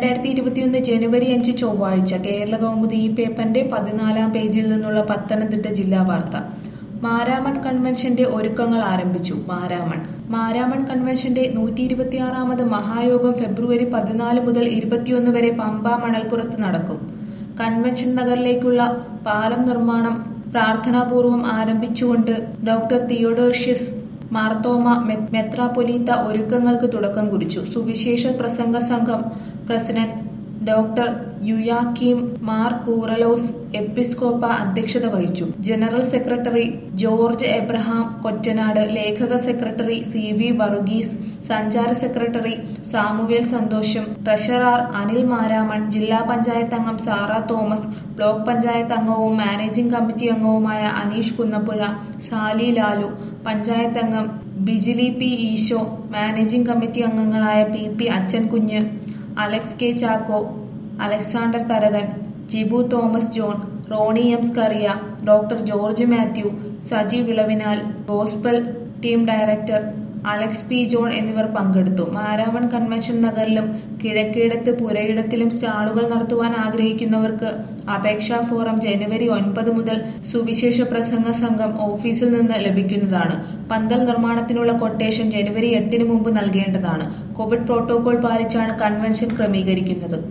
രണ്ടായിരത്തി ഇരുപത്തിയൊന്ന് ജനുവരി അഞ്ച് ചൊവ്വാഴ്ച കേരള കൗമുദി ഈ പേപ്പറിന്റെ പതിനാലാം പേജിൽ നിന്നുള്ള പത്തനംതിട്ട ജില്ലാ വാർത്ത മാരാമൺ കൺവെൻഷന്റെ ഒരുക്കങ്ങൾ ആരംഭിച്ചു മാരാമൺ മാരാമൺ കൺവെൻഷന്റെ നൂറ്റി ഇരുപത്തിയാറാമത് മഹായോഗം ഫെബ്രുവരി പതിനാല് മുതൽ ഇരുപത്തിയൊന്ന് വരെ പമ്പ മണൽപ്പുറത്ത് നടക്കും കൺവെൻഷൻ നഗറിലേക്കുള്ള പാലം നിർമ്മാണം പ്രാർത്ഥനാപൂർവം ആരംഭിച്ചുകൊണ്ട് ഡോക്ടർ തിയോഡോഷ്യസ് മാർത്തോമ മെ- മെത്രാപ്പൊലീത്ത ഒരുക്കങ്ങൾക്ക് തുടക്കം കുറിച്ചു സുവിശേഷ പ്രസംഗ സംഘം പ്രസിഡന്റ് ഡോക്ടർ യുയാക്കീം മാർ കൂറലോസ് എപ്പിസ്കോപ്പ അധ്യക്ഷത വഹിച്ചു general secretary George Abraham Kottanad ലേഖക സെക്രട്ടറി സി വി വർഗീസ് സഞ്ചാര സെക്രട്ടറി സാമുവേൽ സന്തോഷം ട്രഷറർ അനിൽ മാരാമൺ ജില്ലാ പഞ്ചായത്ത് അംഗം സാറ തോമസ് ബ്ലോക്ക് പഞ്ചായത്ത് അംഗവും മാനേജിംഗ് കമ്മിറ്റി അംഗവുമായ അനീഷ് കുന്നപ്പുഴ സാലി ലാലു പഞ്ചായത്ത് അംഗം Bijili P Eesho managing committee അംഗങ്ങളായ P P Achankunju Alex K Chacko Alexander Tharakan Jibu Thomas John Ronnie M Skaria doctor George Mathew Saji Vilavinal gospel team director Alex P John എന്നിവർ പങ്കെടുത്തു മാരാമൺ കൺവെൻഷൻ നഗറിലും കിഴക്കേടത്ത് പുരയിടത്തിലും സ്റ്റാളുകൾ നടത്തുവാൻ ആഗ്രഹിക്കുന്നവർക്ക് അപേക്ഷാ ഫോറം ജനുവരി ഒൻപത് മുതൽ സുവിശേഷ പ്രസംഗ സംഘം ഓഫീസിൽ നിന്ന് ലഭിക്കുന്നതാണ് പന്തൽ നിർമ്മാണത്തിനുള്ള കൊട്ടേഷൻ ജനുവരി എട്ടിന് മുമ്പ് നൽകേണ്ടതാണ് കോവിഡ് പ്രോട്ടോകോൾ പാലിച്ചാണ് കൺവെൻഷൻ ക്രമീകരിക്കുന്നത്